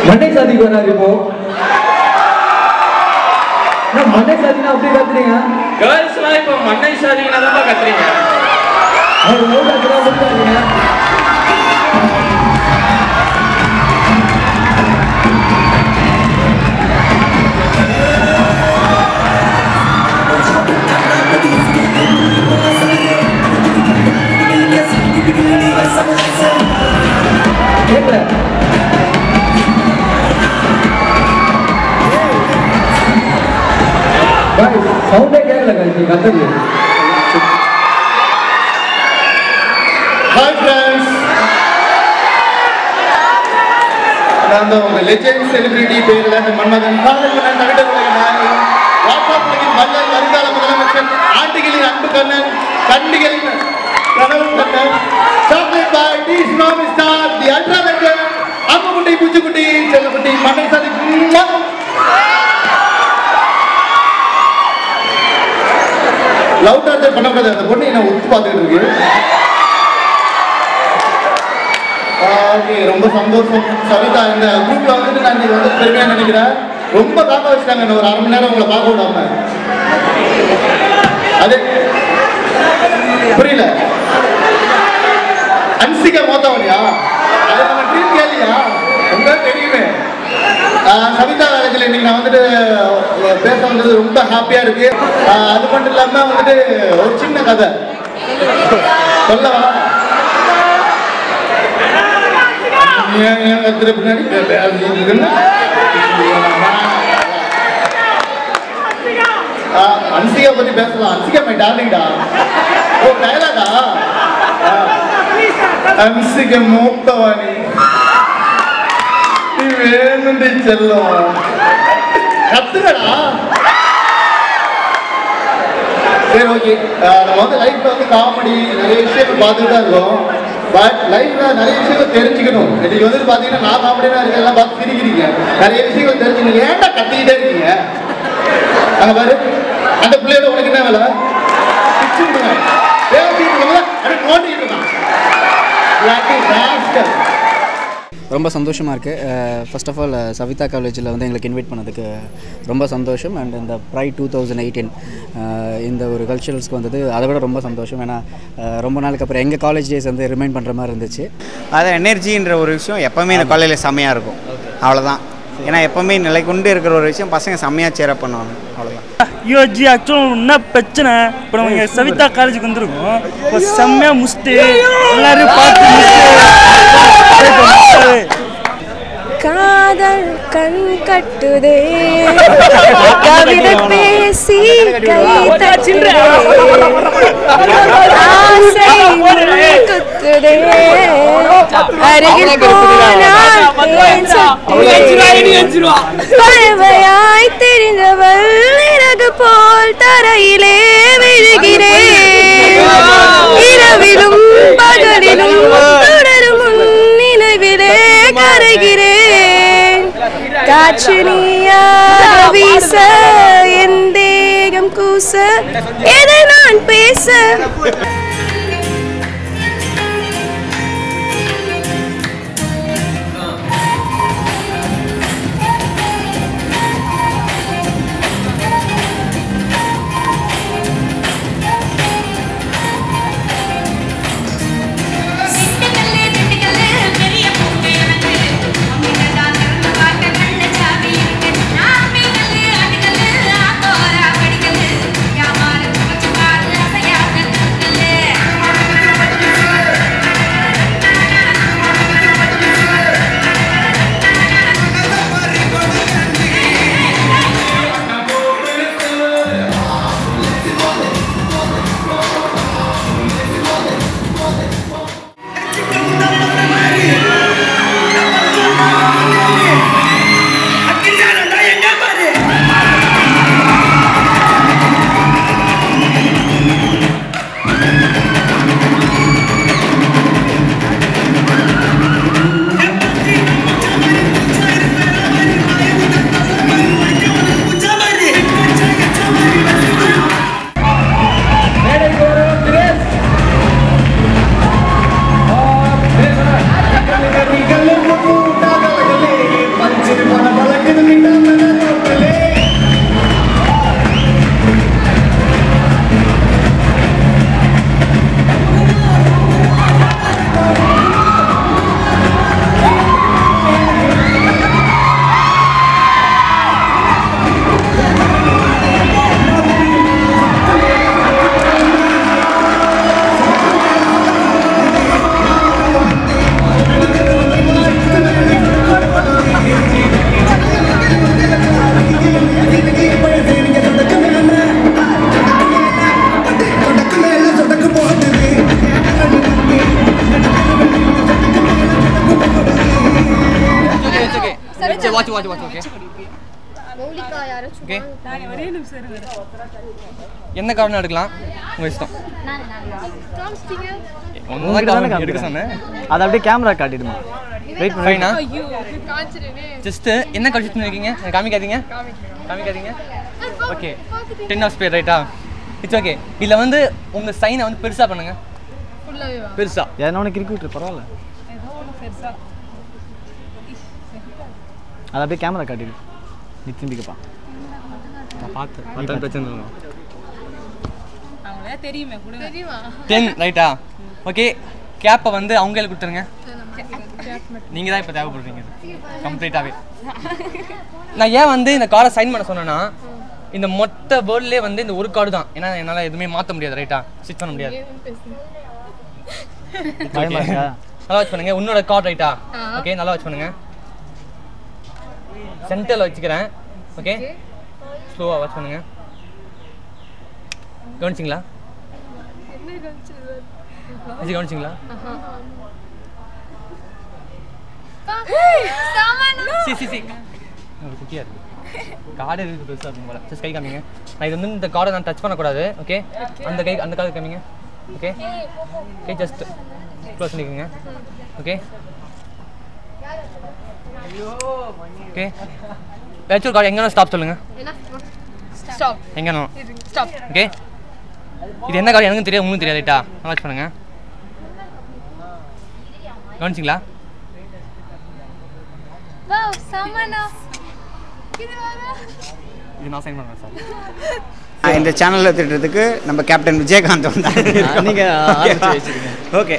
மண்ணை சாதிக்கு வராரு இப்போ என்ன மண்ணை சாதினா அப்படியே கத்துறீங்க கேர்ள்ஸ்லாம் இப்போ மண்ணை சாதிங்கன்னா தான் கத்துறீங்க அவர் லவ் கத்துறா முடியாதுங்க கேட்கல சவுண்டே கேட்கல கழிச்சு கத்தது ஹாய் ஃப்ரெண்ட்ஸ் நான் தான் உங்க லெஜெண்ட் செலிபிரிட்டி பேரில் மன்மதன் காதல் மன்னன் நவிட உலக நாயகன் வாட்ஸ்அப் உலகின் வல்லல் வருங்கால முதலமைச்சர் ஆண்டிகளின் அன்பு கண்ணன் கண்டிகளின் கனவு கண்ணன் சாக்லேட் பாய் டி ஸ்மாமி ஸ்டார் தி அல்ட்ரா லெஜெண்ட் அம்முக்குட்டி பூச்சிக்குட்டி செல்லக்குட்டி மண்ணை சாதி லவ் டார்ச்சர் பண்ணக்கூடாது அந்த பொண்ணு என்ன உத்து பார்த்துக்கிட்டு இருக்கு ஓகே ரொம்ப சந்தோஷம் சவிதா இந்த குரூப்ல வந்துட்டு நான் இன்னைக்கு வந்து பெருமையா நினைக்கிறேன் ரொம்ப காக்க வச்சுட்டாங்க இன்னும் ஒரு அரை மணி நேரம் உங்களை பார்க்க விடாம அது புரியல அன்சிகா மோத்தவனியா அது நம்ம டீம் கேளியா ரொம்ப தெரியுமே ஆஹ் சவிதா காலேஜில் இன்னைக்கு நான் வந்துட்டு அஹ், பேச வந்தது ரொம்ப ஹாப்பியா இருக்கு ஆஹ், அது மட்டும் இல்லாம வந்துட்டு ஒரு சின்ன கதை சொல்லவா ஏன் ஏன் கத்துற பின்னாடி கேட்ட? அது இதுன்னா? ஆ, அன்சிகா பத்தி பேசலாம் அன்சிகா மை டார்லிங்டா ஓ டயலாகா அன்சிகா மூத்தவாணி நீ வேணுண்டி செல்லம் கத்துக்கடா சரி ஓகே நம்ம வந்து லைஃப்ல வந்து காமெடி நிறைய விஷயங்கள் பார்த்துட்டு தான் இருக்கோம் பட் லைஃப்ல நிறைய விஷயங்கள் தெரிஞ்சுக்கணும் இன்னைக்கு வந்து பாத்தீங்கன்னா நான் காமெடியா இருக்க எல்லாம் பார்த்து சிரிக்கிறீங்க நிறைய விஷயங்கள் தெரிஞ்சுக்கணும் ஏன்டா கத்திக்கிட்டே இருக்கீங்க அங்க பாரு அந்த பிள்ளையோட உனக்கு என்ன வேலை பிச்சுடுங்க. பேசிட்டு இருக்கவங்கள அப்படியே நோண்டிட்டு இருக்கான் Bloody rascal. ரொம்ப சந்தோஷமாக இருக்குது ஃபர்ஸ்ட் ஆஃப் ஆல் சவிதா காலேஜில் வந்து எங்களுக்கு இன்வைட் பண்ணதுக்கு ரொம்ப சந்தோஷம் அண்ட் இந்த ப்ரைட் டூ தௌசண்ட் எயிட்டீன் இந்த ஒரு கல்ச்சுரல்ஸ்க்கு வந்தது அதை விட ரொம்ப சந்தோஷம் ஏன்னா அஹ், ரொம்ப நாளுக்கு அப்புறம் எங்கள் காலேஜ் டேஸ் வந்து ரிமைண்ட் பண்ணுற மாதிரி இருந்துச்சு அது எனர்ஜின்ற ஒரு விஷயம் எப்போவுமே இந்த காலையில் செம்மையாக இருக்கும் அவ்வளோதான் ஏன்னா எப்போவுமே நிலை கொண்டு இருக்கிற ஒரு விஷயம் பசங்க செம்மையாக சேரப் பண்ணுவாங்க அவ்வளோதான் ஐயோ ஜி ஆக்சுவலாக என்ன பிரச்சனை இப்போ நம்ம இங்கே சவிதா காலேஜுக்கு வந்திருக்கோம் இப்போ செம்மையாக முடிச்சுட்டு எல்லாரையும் பார்த்து முடிச்சுட்டு காதல் கண் கட்டுதே கவிதை பேசி கை தட்டுதே ஆசை முள் குத்துதே அருகில் போனால் தேன் சொட்டுதே. பறவையாய் தெரிந்தவள் இறகு போல் தரையிலே விழுகிறேன் இரவிலும் பகலிலும் தொடரும் உன் நினைவிலே கரைகிறேன் காற்று நீயாக வீச என் தேகம் கூச எதை நான் பேச திண்டுக்கல்லு திண்டுக்கல்லு பெரிய பூண்டு எனக்கு அம்பிகதான் திறந்து பார்க்க கண்ண சாவி இருக்கு நாம்பிக்கல்லு அடிக்கல்லு ஆத்தோரா படிக்கல்லு வியாபாரம் சுமச்சு பாரு அசையாத கல்லு சரி watch watch watch okay Moulika யாராச்சும் ஓகே ஒரே நிமிஷம் இருங்க என்ன காரணம் எடுக்கலாம் உங்க இஷ்டம் காமிச்சிட்டீங்க உங்க தான் எடுக்க சொன்னேன் அதை அப்படியே கேமரா காட்டிடுமா வெயிட் பண்ணி ஃபைனா ஐயோ காமிச்சிருவே ஜஸ்ட் என்ன கழிச்சு இருக்கீங்க எனக்கு காமிக்காதீங்க காமிக்காதீங்க ஓகே டென் ஹவர்ஸ் பேர் ரைட்டா இட்ஸ் ஓகே இதில் வந்து உங்க சைனை வந்து பெருசா பண்ணுங்க ஃபுல்லாவே வா பெருசா ஏன்னா உனக்கு கிரிக்கெட் பரவாயில்ல ஏதோ ஒன்று பெருசா அதை அப்படியே கேமரா காட்டிடு நீ திரும்பிக்கப்பா நான் பார்த்தேன் அதான் பிரச்சனை இல்லை அவங்களே தெரியுமே கூட தெரியுமா டென் ரைட்டா ஓகே கேப்பை வந்து அவங்க கையில கொடுத்துருங்க நீங்கள் தான் இப்போ தேவைப்படுறீங்க கம்ப்ளீட்டாகவே நான் ஏன் வந்து இந்த கார்டை சைன் பண்ண சொன்னேன்னா இந்த மொத்த வேர்ல்ட்லேயே வந்து இந்த ஒரு கார்டு தான் ஏன்னா என்னால் எதுவுமே மாற்ற முடியாது ரைட்டா ஸ்டிச் பண்ண முடியாது பயமா இருக்கா? நல்லா வாட்ச் பண்ணுங்க உன்னோட கார்டு ரைட்டா ஓகே நல்லா வாட்ச் பண்ணுங்க சென்டரில் வச்சுக்கிறேன் ஓகே ஸ்லோவாக வாட்ச் பண்ணுங்க கவனிச்சிங்களா விஜய் கவனிச்சிங்களா சி சி சி ஒரு குட்டியாக இருக்கு கார்டு இருக்கு பெருசாக இருக்கும் போல ஜஸ்ட் கை காமிங்க நான் இது வந்து இந்த கார்டை நான் டச் பண்ணக்கூடாது ஓகே அந்த கை அந்த கார்டு காமிங்க ஓகே ஓகே ஜஸ்ட் க்ளோஸ் பண்ணிக்கோங்க ஓகே ஓகே ஏதாச்சும் ஒரு கார்டு எங்கே ஸ்டாப் சொல்லுங்க ஸ்டாப் எங்கே ஸ்டாப் ஓகே இது என்ன கார்டு எனக்கும் தெரியாது உங்களுக்கு தெரியாது ரைட்டா வாட்ச் பண்ணுங்க கவனிச்சிங்களா வாவ் சமனா இது வாங்க இது நான் சைன் பண்ணுறேன் சார் இந்த சேனலில் திட்டுறதுக்கு நம்ம கேப்டன் விஜயகாந்த் வந்தாங்க நீங்க ஆரம்பிச்சு வச்சிருங்க. ஓகே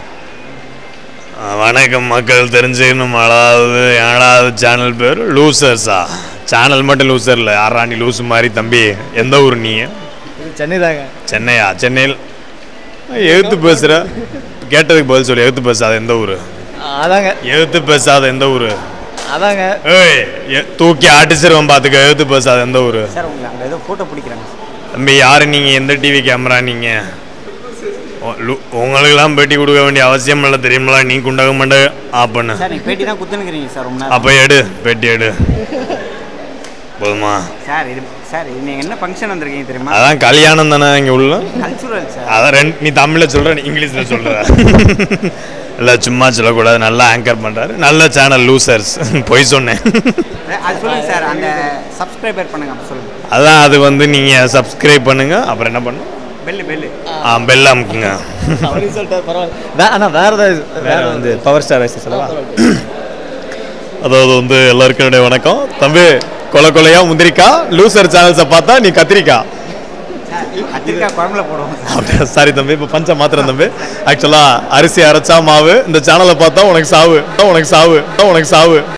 வணக்கம் மக்கள் தெரிஞ்சுக்கணும் ஏழாவது ஏழாவது சேனல் பேர் லூசர்ஸா சேனல் மட்டும் லூசர் இல்லை யாராண்டி லூசு மாதிரி தம்பி எந்த ஊர் நீ சென்னை தாங்க சென்னையா சென்னையில் எழுத்து பேசுகிற கேட்டதுக்கு பதில் சொல்லு எழுத்து பேசாத எந்த ஊர் அதாங்க எழுத்து பேசாத எந்த ஊர் அதாங்க ஏய் எ- தூக்கி அடிச்சிருவேன் பார்த்துக்க எழுத்து பேசாத எந்த ஊர் சார் உங்களை அங்கே ஏதோ ஃபோட்டோ பிடிக்கிறாங்க தம்பி யார் நீங்கள் எந்த டிவி கேமரா நீங்கள் உங்களுக்கெல்லாம் பேட்டி கொடுக்க வேண்டிய அவசியம் இல்லை தெரியுங்களா நீ குண்டக மண்ட ஆப் பண்ணு சார் நீங்கள் பேட்டி தான் குத்துனுக்கிறீங்க சார் ரொம்ப நேரம் அப்போ எடு பேட்டி எடு போதுமா சார் இது சார் இது நீங்கள் என்ன ஃபங்க்ஷன் வந்திருக்கீங்க தெரியுமா அதான் கல்யாணம் தானே இங்கே உள்ள கல்ச்சுரல் சார் அதான் ரெண்டு நீ தமிழில் சொல்கிற நீ இங்கிலீஷில் சொல்கிற இல்லை சும்மா சொல்லக்கூடாது நல்லா ஆங்கர் பண்ணுறாரு நல்ல சேனல் லூசர்ஸ் பொய் சொன்னேன் அது சொல்லுங்கள் சார் அந்த சப்ஸ்கிரைபர் பண்ணுங்க அப்போ சொல்லுங்கள் அதான் அது வந்து நீங்கள் சப்ஸ்கிரைப் பண்ணுங்க அப்புறம் என்ன பண்ணும் பெல்லு பெல்லு ஆ பெல் அமுக்குங்க அப்படின்னு சொல்லிட்டு பரவாயில்ல வே- ஆனா வேற ஏதாவது வேற வந்து பவர் ஸ்டார் ரைஸ் சொல்லவா அதாவது வந்து எல்லாருக்கும் என்னுடைய வணக்கம் தம்பி கொலை கொலையா முந்திரிக்கா லூசர் சேனல்ஸை பார்த்தா நீ கத்திரிக்கா கத்திரிக்காய் குழம்புல போடுவோம் சார் அப்படியா சாரி தம்பி இப்போ பஞ்ச மாத்திரம் தம்பி ஆக்சுவலாக அரிசி அரைச்சா மாவு இந்த சேனலை பார்த்தா உனக்கு சாவு உனக்கு சாவு உனக்கு சாவு